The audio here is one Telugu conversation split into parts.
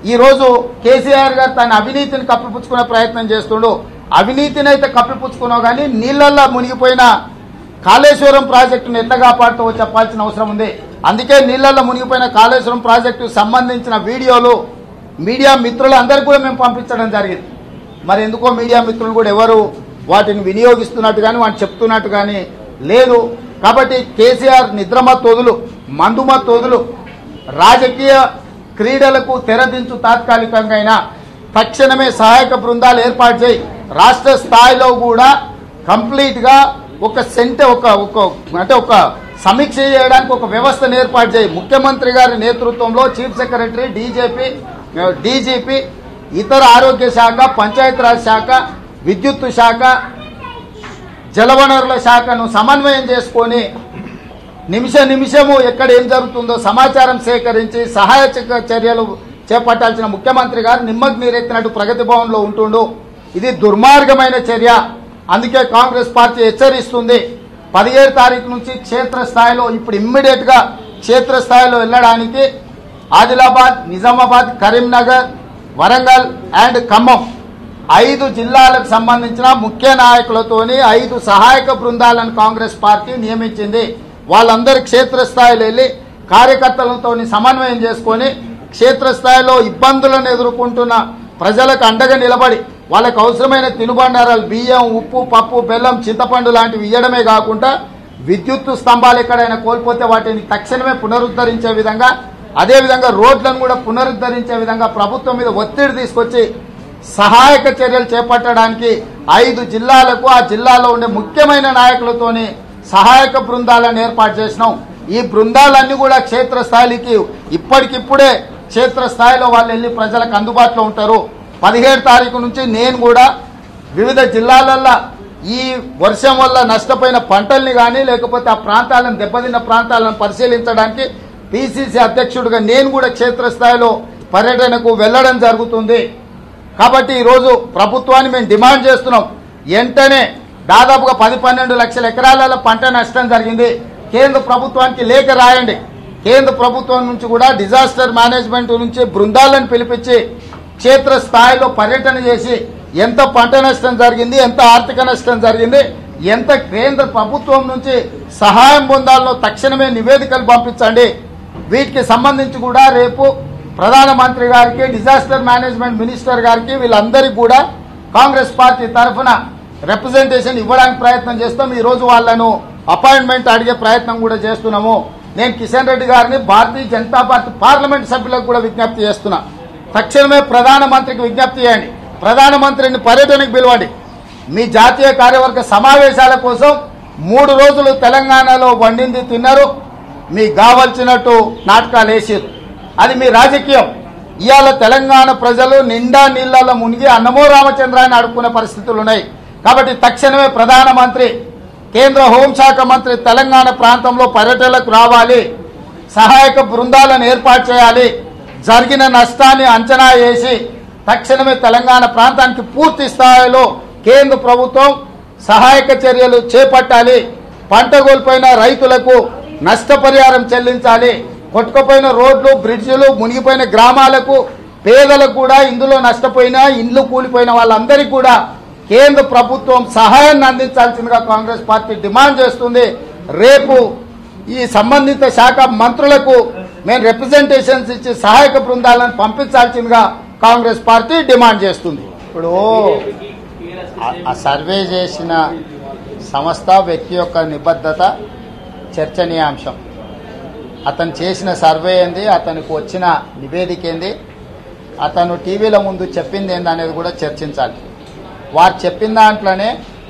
ఈరోజు కేసీఆర్ గారు తన అవినీతిని కప్పిపుచ్చుకునే ప్రయత్నం చేస్తుండు అవినీతిని అయితే కప్పిపుచ్చుకున్నావు కానీ నీళ్ళల్లో మునిగిపోయిన కాళేశ్వరం ప్రాజెక్టును ఎట్లా కాపాడుతావో చెప్పాల్సిన అవసరం ఉంది అందుకే నీళ్ళల్లో మునిగిపోయిన కాళేశ్వరం ప్రాజెక్టు సంబంధించిన వీడియోలు మీడియా మిత్రులందరికీ కూడా మేము పంపించడం జరిగింది మరి ఎందుకో మీడియా మిత్రులు కూడా ఎవరు వాటిని వినియోగిస్తున్నట్టు కానీ వాటిని చెప్తున్నట్టు కానీ లేదు కాబట్టి కేసీఆర్ నిద్రమత్తోదులు మందుమత్తోదులు రాజకీయ క్రీడలకు తెరదించు తాత్కాలికంగా అయినా తక్షణమే సహాయక బృందాలు ఏర్పాటు చేయి రాష్ట్ర స్థాయిలో కూడా కంప్లీట్ గా ఒక సెంటర్ ఒక ఒక అంటే ఒక సమీక్ష చేయడానికి ఒక వ్యవస్థను ఏర్పాటు చేయి ముఖ్యమంత్రి గారి నేతృత్వంలో చీఫ్ సెక్రటరీ డీజీపీ డీజీపీ ఇతర ఆరోగ్య శాఖ పంచాయతీరాజ్ శాఖ విద్యుత్ శాఖ జలవనరుల శాఖను సమన్వయం చేసుకొని నిమిష నిమిషము ఎక్కడ ఏం జరుగుతుందో సమాచారం సేకరించి సహాయ చ- చర్యలు చేపట్టాల్సిన ముఖ్యమంత్రి గారు నిమ్మకు నీరెత్తినట్టు ప్రగతి భవన్లో ఉంటుండు ఇది దుర్మార్గమైన చర్య అందుకే కాంగ్రెస్ పార్టీ హెచ్చరిస్తుంది పదిహేడు తారీఖు నుంచి క్షేత్రస్థాయిలో ఇప్పుడు ఇమ్మీడియట్ గా క్షేత్రస్థాయిలో వెళ్ళడానికి ఆదిలాబాద్ నిజామాబాద్ కరీంనగర్ వరంగల్ అండ్ ఖమ్మం ఐదు జిల్లాలకు సంబంధించిన ముఖ్య నాయకులతోని ఐదు సహాయక బృందాలను కాంగ్రెస్ పార్టీ నియమించింది వాళ్ళందరూ క్షేత్రస్థాయిలో వెళ్ళి కార్యకర్తలతో సమన్వయం చేసుకొని క్షేత్రస్థాయిలో ఇబ్బందులను ఎదుర్కొంటున్న ప్రజలకు అండగా నిలబడి వాళ్ళకు అవసరమైన తినుబండారాలు బియ్యం ఉప్పు పప్పు బెల్లం చింతపండు లాంటివి ఇవ్వడమే కాకుండా విద్యుత్ స్తంభాలు ఎక్కడైనా కోల్పోతే వాటిని తక్షణమే పునరుద్ధరించే విధంగా అదేవిధంగా రోడ్లను కూడా పునరుద్ధరించే విధంగా ప్రభుత్వం మీద ఒత్తిడి తీసుకొచ్చి సహాయక చర్యలు చేపట్టడానికి ఐదు జిల్లాలకు ఆ జిల్లాలో ఉండే ముఖ్యమైన నాయకులతోని సహాయక బృందాలను ఏర్పాటు చేసినాం ఈ బృందాలన్నీ కూడా క్షేత్రస్థాయికి ఇప్పటికిప్పుడే క్షేత్రస్థాయిలో వాళ్ళు వెళ్ళి ప్రజలకు అందుబాటులో ఉంటారు పదిహేడు తారీఖు నుంచి నేను కూడా వివిధ జిల్లాలల్లో ఈ వర్షం వల్ల నష్టపోయిన పంటల్ని కానీ లేకపోతే ఆ ప్రాంతాలను దెబ్బతిన్న ప్రాంతాలను పరిశీలించడానికి పిసిసి అధ్యక్షుడిగా నేను కూడా క్షేత్రస్థాయిలో పర్యటనకు వెళ్ళడం జరుగుతుంది కాబట్టి ఈరోజు ప్రభుత్వాన్ని మేము డిమాండ్ చేస్తున్నాం వెంటనే దాదాపుగా పది పన్నెండు లక్షల ఎకరాలలో పంట నష్టం జరిగింది కేంద్ర ప్రభుత్వానికి లేఖ రాయండి కేంద్ర ప్రభుత్వం నుంచి కూడా డిజాస్టర్ మేనేజ్మెంట్ నుంచి బృందాలను పిలిపించి క్షేత్ర స్థాయిలో పర్యటన చేసి ఎంత పంట నష్టం జరిగింది ఎంత ఆర్థిక నష్టం జరిగింది ఎంత కేంద్ర ప్రభుత్వం నుంచి సహాయం పొందాలో తక్షణమే నివేదికలు పంపించండి వీటికి సంబంధించి కూడా రేపు ప్రధానమంత్రి గారికి డిజాస్టర్ మేనేజ్మెంట్ మినిస్టర్ గారికి వీళ్ళందరికీ కూడా కాంగ్రెస్ పార్టీ తరఫున రిప్రజెంటేషన్ ఇవ్వడానికి ప్రయత్నం చేస్తాం ఈ రోజు వాళ్ళను అపాయింట్మెంట్ అడిగే ప్రయత్నం కూడా చేస్తున్నాము నేను కిషన్ రెడ్డి గారిని భారతీయ జనతా పార్టీ పార్లమెంట్ సభ్యులకు కూడా విజ్ఞప్తి చేస్తున్నా తక్షణమే ప్రధానమంత్రికి విజ్ఞప్తి చేయండి ప్రధానమంత్రిని పర్యటనకు పిలవండి మీ జాతీయ కార్యవర్గ సమావేశాల కోసం మూడు రోజులు తెలంగాణలో వండింది తిన్నారు మీకు కావలసినట్టు నాటకాలు వేసారు అది మీ రాజకీయం ఇవాళ తెలంగాణ ప్రజలు నిండా నీళ్లలో మునిగి అన్నమో రామచంద్రాన్ని అడుక్కునే పరిస్థితులు ఉన్నాయి కాబట్టి తక్షణమే ప్రధానమంత్రి కేంద్ర హోంశాఖ మంత్రి తెలంగాణ ప్రాంతంలో పర్యటనలకు రావాలి సహాయక బృందాలను ఏర్పాటు చేయాలి జరిగిన నష్టాన్ని అంచనా వేసి తక్షణమే తెలంగాణ ప్రాంతానికి పూర్తి స్థాయిలో కేంద్ర ప్రభుత్వం సహాయక చర్యలు చేపట్టాలి పంట కోల్పోయిన రైతులకు నష్టపరిహారం చెల్లించాలి కొట్టుకుపోయిన రోడ్లు బ్రిడ్జిలు మునిగిపోయిన గ్రామాలకు పేదలకు కూడా ఇందులో నష్టపోయిన ఇండ్లు కూలిపోయిన వాళ్ళందరికీ కూడా కేంద్ర ప్రభుత్వం సహాయాన్ని అందించాల్సిందిగా కాంగ్రెస్ పార్టీ డిమాండ్ చేస్తుంది రేపు ఈ సంబంధిత శాఖ మంత్రులకు మేము రిప్రజెంటేషన్స్ ఇచ్చి సహాయక బృందాలను పంపించాల్సిందిగా కాంగ్రెస్ పార్టీ డిమాండ్ చేస్తుంది ఇప్పుడు ఆ- ఆ సర్వే చేసిన సంస్థ వ్యక్తి యొక్క నిబద్ధత చర్చనీయాంశం అతను చేసిన సర్వే ఏంది అతనికి వచ్చిన నివేదిక ఏంది అతను టీవీల ముందు చెప్పింది ఏంది అనేది కూడా చర్చించాలి వారు చెప్పిన దాంట్లోనే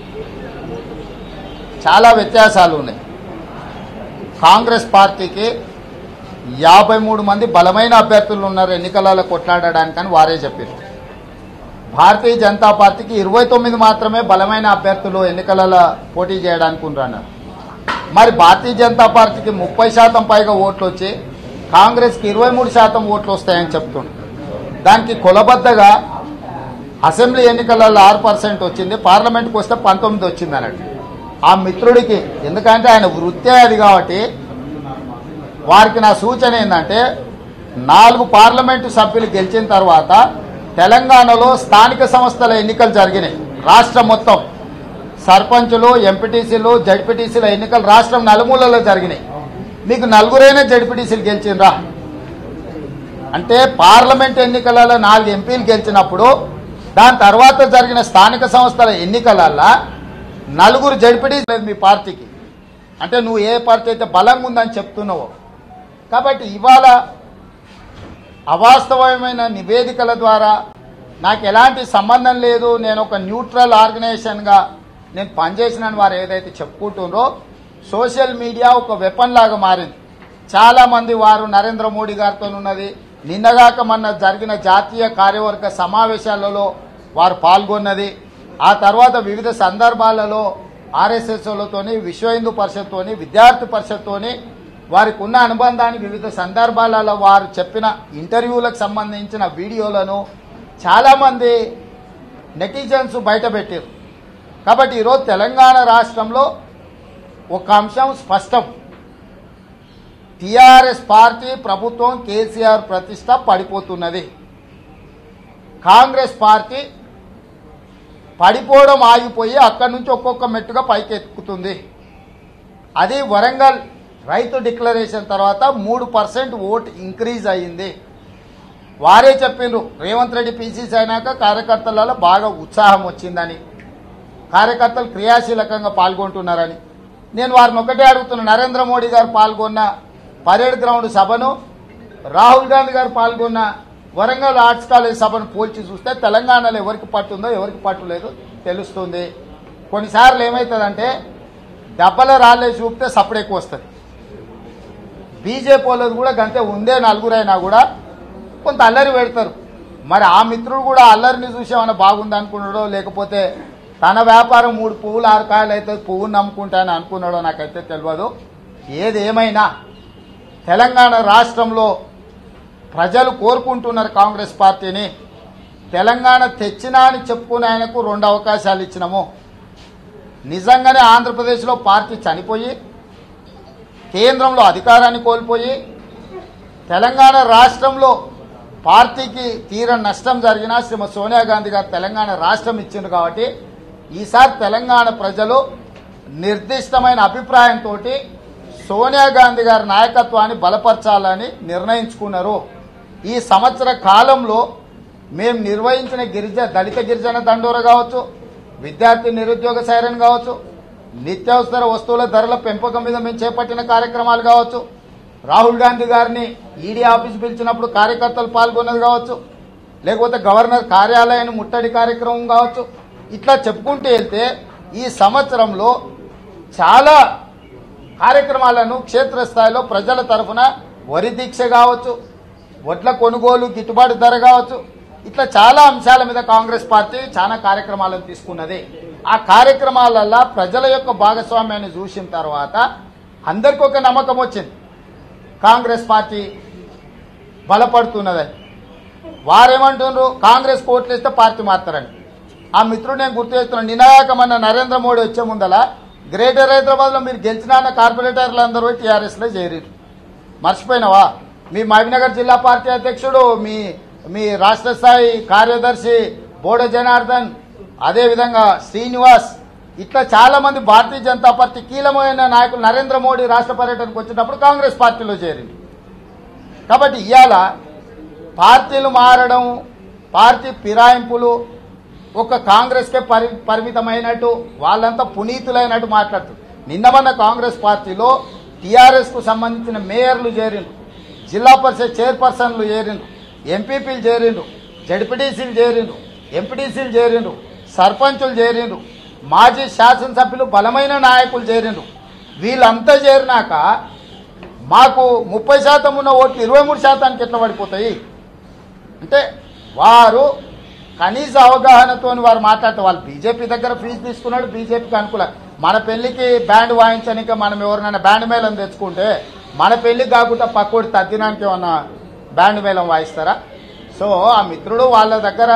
చాలా వ్యత్యాసాలు ఉన్నాయి కాంగ్రెస్ పార్టీకి యాభై మూడు మంది బలమైన అభ్యర్థులు ఉన్నారు ఎన్నికలలో కొట్లాడడానికని వారే చెప్పారు భారతీయ జనతా పార్టీకి ఇరవై తొమ్మిది మాత్రమే బలమైన అభ్యర్థులు ఎన్నికలలో పోటీ చేయడానికి ఉన్నారు మరి భారతీయ జనతా పార్టీకి ముప్పై శాతం పైగా ఓట్లు వచ్చి కాంగ్రెస్కి ఇరవై మూడు శాతం ఓట్లు వస్తాయని చెప్తుండ్రు దానికి కొలబద్దగా అసెంబ్లీ ఎన్నికలలో ఆరు పర్సెంట్ వచ్చింది పార్లమెంట్కి వస్తే పంతొమ్మిది వచ్చింది అన్నట్టు ఆ మిత్రుడికి ఎందుకంటే ఆయన వృత్తే అది కాబట్టి వారికి నా సూచన ఏంటంటే నాలుగు పార్లమెంటు సభ్యులు గెలిచిన తర్వాత తెలంగాణలో స్థానిక సంస్థల ఎన్నికలు జరిగినాయి రాష్ట్రం మొత్తం సర్పంచులు ఎంపీటీసీలు జడ్పీటీసీల ఎన్నికలు రాష్ట్రం నలుమూలలో జరిగినాయి మీకు నలుగురైనా జడ్పీటీసీలు గెలిచిండ్రా అంటే పార్లమెంట్ ఎన్నికలలో నాలుగు ఎంపీలు గెలిచినప్పుడు దాని తర్వాత జరిగిన స్థానిక సంస్థల ఎన్నికలల్లో నలుగురు జడ్పీటీసీ లేదు మీ పార్టీకి అంటే నువ్వు ఏ పార్టీ అయితే బలంగా ఉందని చెప్తున్నావో కాబట్టి ఇవాళ అవాస్తవమైన నివేదికల ద్వారా నాకు ఎలాంటి సంబంధం లేదు నేను ఒక న్యూట్రల్ ఆర్గనైజేషన్గా నేను పనిచేసినని వారు ఏదైతే చెప్పుకుంటున్నారో సోషల్ మీడియా ఒక వెపన్ లాగా మారింది చాలా మంది వారు నరేంద్ర మోడీ గారితో ఉన్నది నిన్నగాక మొన్న జరిగిన జాతీయ కార్యవర్గ సమావేశాలలో వారు పాల్గొన్నది ఆ తర్వాత వివిధ సందర్భాలలో ఆర్ఎస్ఎస్లతోని విశ్వ హిందూ పరిషత్తోని విద్యార్థి పరిషత్తోని వారికి ఉన్న అనుబంధాన్ని వివిధ సందర్భాలలో వారు చెప్పిన ఇంటర్వ్యూలకు సంబంధించిన వీడియోలను చాలామంది నెటిజన్స్ బయటపెట్టారు కాబట్టి ఈరోజు తెలంగాణ రాష్ట్రంలో ఒక అంశం స్పష్టం టిఆర్ఎస్ పార్టీ ప్రభుత్వం కేసీఆర్ ప్రతిష్ట పడిపోతున్నది కాంగ్రెస్ పార్టీ పడిపోవడం ఆగిపోయి అక్కడి నుంచి ఒక్కొక్క మెట్టుగా పైకి ఎక్కుతుంది అది వరంగల్ రైతు డిక్లరేషన్ తర్వాత మూడు పర్సెంట్ ఓట్ ఇంక్రీజ్ అయ్యింది వారే చెప్పిండ్రు రేవంత్ రెడ్డి పీసీసీ అయినాక కార్యకర్తలలో బాగా ఉత్సాహం వచ్చిందని కార్యకర్తలు క్రియాశీలకంగా పాల్గొంటున్నారని నేను వారిని ఒకటే అడుగుతున్నా నరేంద్ర మోడీ గారు పాల్గొన్న పరేడ్ గ్రౌండ్ సభను రాహుల్ గాంధీ గారు పాల్గొన్న వరంగల్ ఆర్ట్స్ కాలేజ్ సభను పోల్చి చూస్తే తెలంగాణలో ఎవరికి పట్టుందో ఎవరికి పట్టు లేదు తెలుస్తుంది కొన్నిసార్లు ఏమవుతుందంటే దెబ్బల రాళ్ళే చూపితే సప్పుడు ఎక్కువ వస్తుంది బీజేపీ వాళ్ళది కూడా గంతే ఉందే నలుగురైనా కూడా కొంత అల్లరి పెడతారు మరి ఆ మిత్రుడు కూడా అల్లరిని చూసేమన్నా బాగుంది అనుకున్నాడో లేకపోతే తన వ్యాపారం మూడు పువ్వులు ఆరు కాయలు అయితే పువ్వును నమ్ముకుంటానని అనుకున్నాడో నాకైతే తెలియదు ఏది ఏమైనా తెలంగాణ రాష్ట్రంలో ప్రజలు కోరుకుంటున్నారు కాంగ్రెస్ పార్టీని తెలంగాణ తెచ్చినా అని చెప్పుకునే ఆయనకు రెండు అవకాశాలు ఇచ్చినాము నిజంగానే ఆంధ్రప్రదేశ్లో పార్టీ చనిపోయి కేంద్రంలో అధికారాన్ని కోల్పోయి తెలంగాణ రాష్ట్రంలో పార్టీకి తీర నష్టం జరిగినా శ్రీమతి సోనియా గాంధీ గారు తెలంగాణ రాష్ట్రం ఇచ్చింది కాబట్టి ఈసారి తెలంగాణ ప్రజలు నిర్దిష్టమైన అభిప్రాయంతో సోనియా గాంధీ గారి నాయకత్వాన్ని బలపరచాలని నిర్ణయించుకున్నారు ఈ సంవత్సర కాలంలో మేము నిర్వహించిన గిరిజ దళిత గిరిజన దండోర కావచ్చు విద్యార్థి నిరుద్యోగ సైరన్ కావచ్చు నిత్యావసర వస్తువుల ధరల పెంపకం మీద మేము చేపట్టిన కార్యక్రమాలు కావచ్చు రాహుల్ గాంధీ గారిని ఈడీ ఆఫీస్ పిలిచినప్పుడు కార్యకర్తలు పాల్గొన్నది కావచ్చు లేకపోతే గవర్నర్ కార్యాలయాన్ని ముట్టడి కార్యక్రమం కావచ్చు ఇట్లా చెప్పుకుంటూ వెళ్తే ఈ సంవత్సరంలో చాలా కార్యక్రమాలను క్షేత్రస్థాయిలో ప్రజల తరఫున వరి దీక్ష కావచ్చు వడ్ల కొనుగోలు గిట్టుబాటు ధర కావచ్చు ఇట్లా చాలా అంశాల మీద కాంగ్రెస్ పార్టీ చాలా కార్యక్రమాలను తీసుకున్నది ఆ కార్యక్రమాలల్లో ప్రజల యొక్క భాగస్వామ్యాన్ని చూసిన తర్వాత అందరికీ ఒక నమ్మకం వచ్చింది కాంగ్రెస్ పార్టీ బలపడుతున్నదని వారేమంటున్నారు కాంగ్రెస్ కోట్లు ఇస్తే పార్టీ మారుతారని ఆ మిత్రుడు నేను గుర్తు చేస్తున్నాను నినాయక మన నరేంద్ర మోడీ వచ్చే ముందల గ్రేటర్ హైదరాబాద్లో మీరు గెలిచిన కార్పొరేటర్లు అందరూ టీఆర్ఎస్లో చేరారు మర్చిపోయినావా మీ మహబీనగర్ జిల్లా పార్టీ అధ్యక్షుడు మీ మీ రాష్ట్ర స్థాయి కార్యదర్శి బోడ జనార్దన్ అదేవిధంగా శ్రీనివాస్ ఇట్లా చాలా మంది భారతీయ జనతా పార్టీ కీలకమైన నాయకులు నరేంద్ర మోడీ రాష్ట్ర పర్యటనకు వచ్చినప్పుడు కాంగ్రెస్ పార్టీలో చేరింది కాబట్టి ఇవాళ పార్టీలు మారడం పార్టీ ఫిరాయింపులు ఒక కాంగ్రెస్కే పరి పరిమితమైనట్టు వాళ్ళంతా పునీతులైనట్టు మాట్లాడుతారు నిన్న మొన్న కాంగ్రెస్ పార్టీలో టీఆర్ఎస్ కు సంబంధించిన మేయర్లు చేరిండ్రు జిల్లా పరిషత్ చైర్పర్సన్లు చేరిండ్రు ఎంపీపీలు చేరిండ్రు జడ్పీటీసీలు చేరిండ్రు ఎంపీటీసీలు చేరిండ్రు సర్పంచులు చేరిండ్రు మాజీ శాసనసభ్యులు బలమైన నాయకులు చేరిండ్రు వీళ్ళంతా చేరినాక మాకు ముప్పై శాతం ఉన్న ఓట్లు ఇరవై మూడు శాతానికి ఎట్లా పడిపోతాయి అంటే వారు కనీస అవగాహనతో వారు మాట్లాడితే వాళ్ళు బీజేపీ దగ్గర ఫీజు తీసుకున్నాడు బీజేపీకి అనుకూల మన పెళ్లికి బ్యాండ్ వాయించడానికి మనం ఎవరినైనా బ్యాండ్ మేళం తెచ్చుకుంటే మన పెళ్లికి కాకుండా పక్కోటి తద్దినానికి ఏమన్నా బ్యాండ్ మేళం వాయిస్తారా సో ఆ మిత్రుడు వాళ్ళ దగ్గర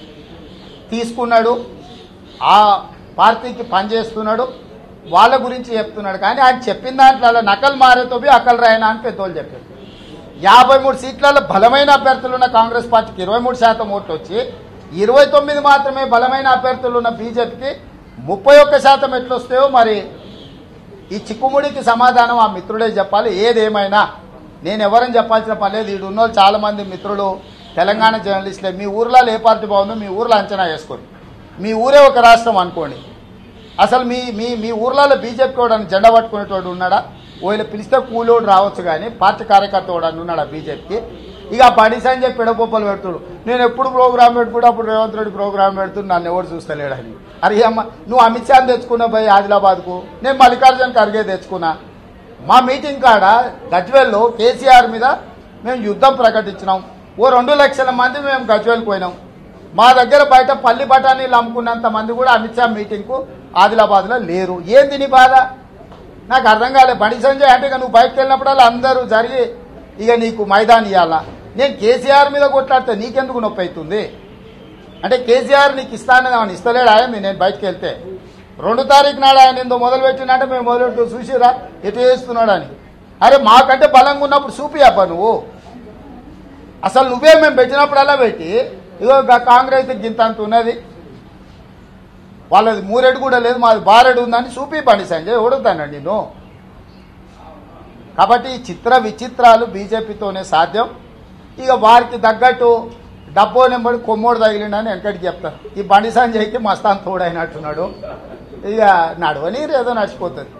తీసుకున్నాడు ఆ పార్టీకి పనిచేస్తున్నాడు వాళ్ళ గురించి చెప్తున్నాడు కానీ ఆయన చెప్పిన దాంట్లో నకలు మారేతోబి అకలు రాయనా అని పెద్దోళ్ళు చెప్పారు యాభై మూడు సీట్లలో బలమైన అభ్యర్థులు ఉన్న కాంగ్రెస్ పార్టీకి ఇరవై మూడు శాతం ఓట్లు వచ్చి ఇరవై తొమ్మిది మాత్రమే బలమైన అభ్యర్థులు ఉన్న బీజేపీకి ముప్పై ఒక్క శాతం ఎట్లొస్తాయో మరి ఈ చిక్కుముడికి సమాధానం ఆ మిత్రుడే చెప్పాలి ఏదేమైనా నేను ఎవరని చెప్పాల్సిన పని లేదు ఈడు ఉన్నోళ్ళు చాలా మంది మిత్రులు తెలంగాణ జర్నలిస్టులే మీ ఊర్లో ఏ పార్టీ బాగుందో మీ ఊర్లో అంచనా వేసుకోండి మీ ఊరే ఒక రాష్ట్రం అనుకోండి అసలు మీ మీ మీ ఊర్లలో బీజేపీ కూడా జెండా పట్టుకునేటోడు ఉన్నాడా ఓయిల పిలిస్తే కూలోడు రావచ్చు కానీ పార్టీ కార్యకర్త కూడా ఉన్నాడా బీజేపీకి ఇక బండి సంజయ్ పిడపొప్పలు పెడుతుడు నేను ఎప్పుడు ప్రోగ్రామ్ పెట్టుకుంటే అప్పుడు రేవంత్ రెడ్డి ప్రోగ్రామ్ పెడుతుడు నన్ను ఎవరు చూస్తలేడని అరే అమ్మ నువ్వు అమిత్ షాని తెచ్చుకున్నావు పోయి ఆదిలాబాద్కు నేను మల్లికార్జున ఖర్గే తెచ్చుకున్నా మా మీటింగ్ కాడ గజ్వేల్లో కేసీఆర్ మీద మేము యుద్ధం ప్రకటించినాం ఓ రెండు లక్షల మంది మేము గజ్వేల్ పోయినాం మా దగ్గర బయట పల్లి బఠానీలు అమ్ముకున్నంత మంది కూడా అమిత్ షా మీటింగ్కు ఆదిలాబాద్లో లేరు ఏంది నీ బాధ నాకు అర్థం కాలే బండి సంజయ్ అంటే ఇక నువ్వు బయటకు వెళ్ళినప్పుడల్లా అందరూ జరిగి ఇక నీకు మైదాన్ ఇవ్వాలా నేను కేసీఆర్ మీద కొట్లాడితే నీకెందుకు నొప్పి అవుతుంది అంటే కేసీఆర్ నీకు ఇస్తానని ఆయన ఇస్తలేడు ఆయన నేను బయటకు వెళ్తే రెండు తారీఖు నాడు ఆయన ఏందో మొదలు పెట్టినట్టే మేము మొదలెట్టు చూసిరా ఎటు చేస్తున్నాడు అని అరే మాకంటే బలంగా ఉన్నప్పుడు చూపి అబ్బా నువ్వు అసలు నువ్వే మేము పెట్టినప్పుడల్లా పెట్టి ఇదో గా కాంగ్రెస్ గింత అంత ఉన్నది వాళ్ళది మూరెడు కూడా లేదు మాది బారెడు ఉందని చూపి బండి సంజయ్ ఓడుతానండి నేను కాబట్టి ఈ చిత్ర విచిత్రాలు బీజేపీతోనే సాధ్యం ఇక వారికి తగ్గట్టు డబ్బో నెంబడి కొమ్మోడు తగిలిండని వెనకటికి చెప్తారు ఈ బండి సంజయ్కి మస్తాన్ తోడైనట్టున్నాడు ఇక నడవని ఏదో నడిచిపోతుంది